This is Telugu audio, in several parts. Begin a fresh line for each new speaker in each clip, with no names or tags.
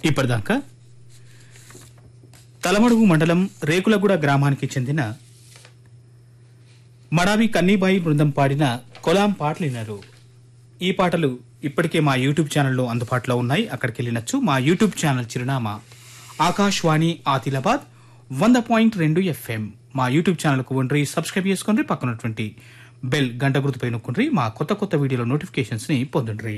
ఇప్పటిదాకా తలమడుగు మండలం రేకులగూడ గ్రామానికి చెందిన మడావి కన్నీబాయి బృందం పాడిన కొలాం పాటలు విన్నారు ఈ పాటలు ఇప్పటికే మా యూట్యూబ్ ఛానల్లో అందుబాటులో ఉన్నాయి అక్కడికి వెళ్ళినచ్చు మా యూట్యూబ్ ఛానల్ చిరునామా ఆకాశవాణి ఆదిలాబాద్ వంద పాయింట్ రెండు ఎఫ్ఎం మా యూట్యూబ్ ఛానల్కు ఉండ్రి సబ్స్క్రైబ్ చేసుకుని పక్కనటువంటి బెల్ గంట గుర్తుపై నొక్కుండ్రి మా కొత్త కొత్త వీడియోల నోటిఫికేషన్స్ ని పొందండ్రి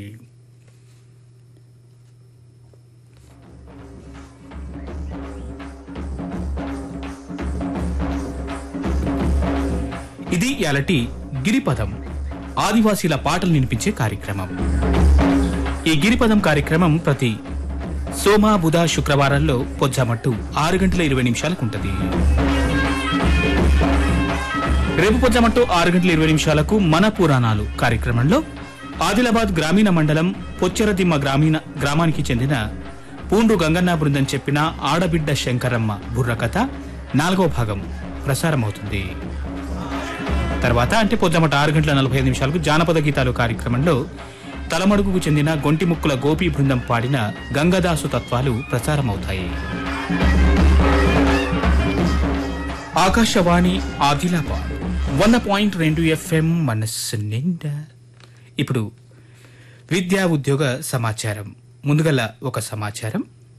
ఇది యాలటి గిరిపదం ఆదివాసీల పాటలు వినిపించే కార్యక్రమం ఈ గిరిపదం కార్యక్రమం ప్రతి సోమ బుధ శుక్రవారాల్లో పొజ్జామట్టు ఆరు గంటల ఇరవై నిమిషాలకు ఉంటుంది రేపు పొజ్జామట్టు ఆరు గంటల ఇరవై నిమిషాలకు మన పురాణాలు కార్యక్రమంలో ఆదిలాబాద్ గ్రామీణ మండలం పొచ్చెరదిమ్మ గ్రామీణ గ్రామానికి చెందిన పూండ్రు గంగన్న బృందం చెప్పిన ఆడబిడ్డ శంకరమ్మ బుర్రకథ నాలుగో భాగం ప్రసారమవుతుంది తర్వాత అంటే పొద్దుమట ఆరు గంటల నలభై ఐదు నిమిషాలకు జానపద గీతాలు కార్యక్రమంలో తలమడుగుకు చెందిన గొంటిముక్కుల గోపీ బృందం పాడిన గంగదాసు తత్వాలు ప్రసారమవుతాయి ఆకాశవాణి ఆదిలాబాద్ వంద పాయింట్ రెండు ఎఫ్ఎం మనస్సు నిండా ఇప్పుడు విద్యా ఉద్యోగ సమాచారం ముందుగల ఒక సమాచారం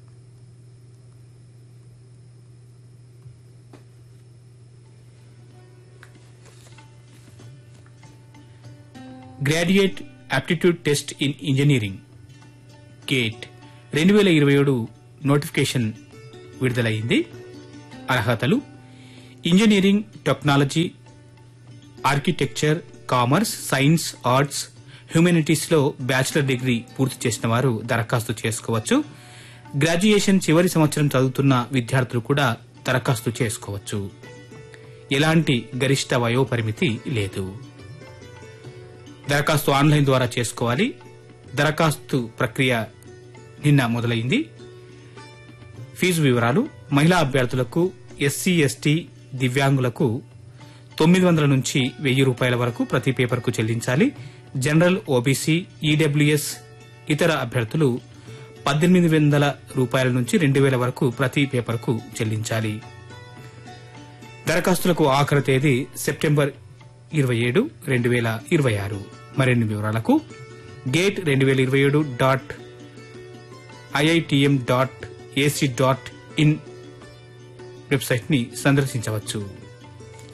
graduate aptitude test in engineering GATE రెండు వేల ఇరవై ఏడు నోటిఫికేషన్ విడుదలైంది అర్హతలు engineering technology architecture commerce science arts హ్యూమానిటీస్లో బ్యాచిలర్ డిగ్రీ పూర్తి చేసిన వారు దరఖాస్తు చేసుకోవచ్చు గ్రాడ్యుయేషన్ చివరి సంవత్సరం చదువుతున్న విద్యార్థులు కూడా దరఖాస్తు చేసుకోవచ్చు ఎలాంటి గరిష్ట వయోపరిమితి లేదు దరఖాస్తు ఆన్లైన్ ద్వారా చేసుకోవాలి దరఖాస్తు ప్రక్రియ నిన్న మొదలైంది ఫీజు వివరాలు మహిళా అభ్యర్థులకు ఎస్సీ ఎస్టీ దివ్యాంగులకు తొమ్మిది వందల నుంచి వెయ్యి రూపాయల వరకు ప్రతి పేపర్కు చెల్లించాలి జనరల్ ఓబీసీ ఈడబ్ల్యూఎస్ ఇతర అభ్యర్థులు పద్దెనిమిది వందల రూపాయల నుంచి రెండు వేల వరకు ప్రతి పేపర్కు చెల్లించాలి దరఖాస్తులకు ఆఖరి తేదీ సెప్టెంబర్ ఇరవై ఏడు రెండు వేల ఇరవై ఆరు మరిన్ని వివరాలకు గేట్ రెండు వేల ఇరవై ఏడు dot IITM dot AC dot in website ని సందర్శించవచ్చు